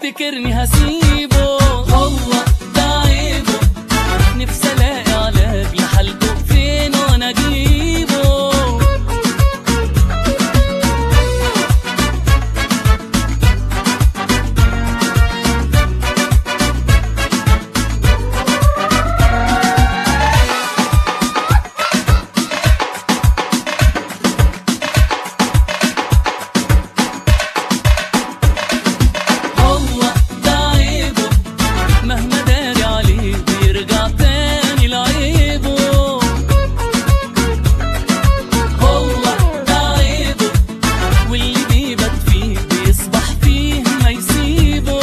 يفتكرني هسيبه هو ده عيبه نفسي الاقي علاج لحالته فين وانا اجيبه هو ده عيبه مهما داري عليه بيرجع تاني لعيبه هو ده عيبه واللي بيبات فيه بيصبح فيه ما يسيبه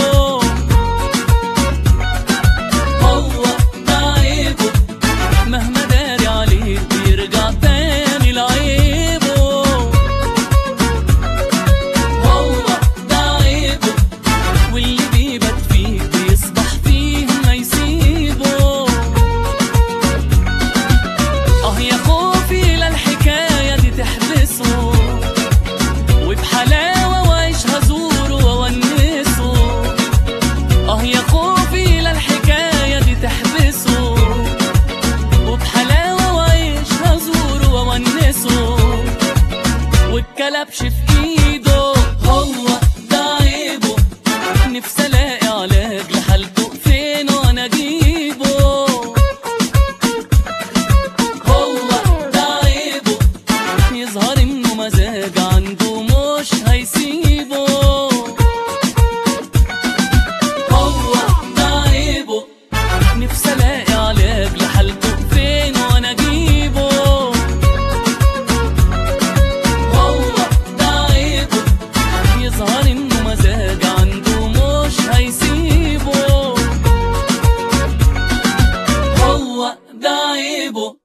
هو ده عيبه مهما داري عليه بيرجع تاني لعيبه هو ده عيبه واللي بيبات فيه بيصبح فيه ما يسيبه اه يا خوفي للحكاية دي تحبسه وبحلاوة وعيش هزوره وونسه اه يا خوفي للحكاية دي تحبسه وبحلاوة وعيش هزوره وونسه والكلبش في ايده هو ده عيبه نفسي الاقي علاج لحالته فين وانا اجيبه هو ده عيبه يظهر انه مزاج عنده مش هيسيبه هو ده عيبه نفسي الاقي علاج لحالته فين وانا اجيبه هو ده عيبه يظهر انه مزاج عنده مش هيسيبه هو ده عيبه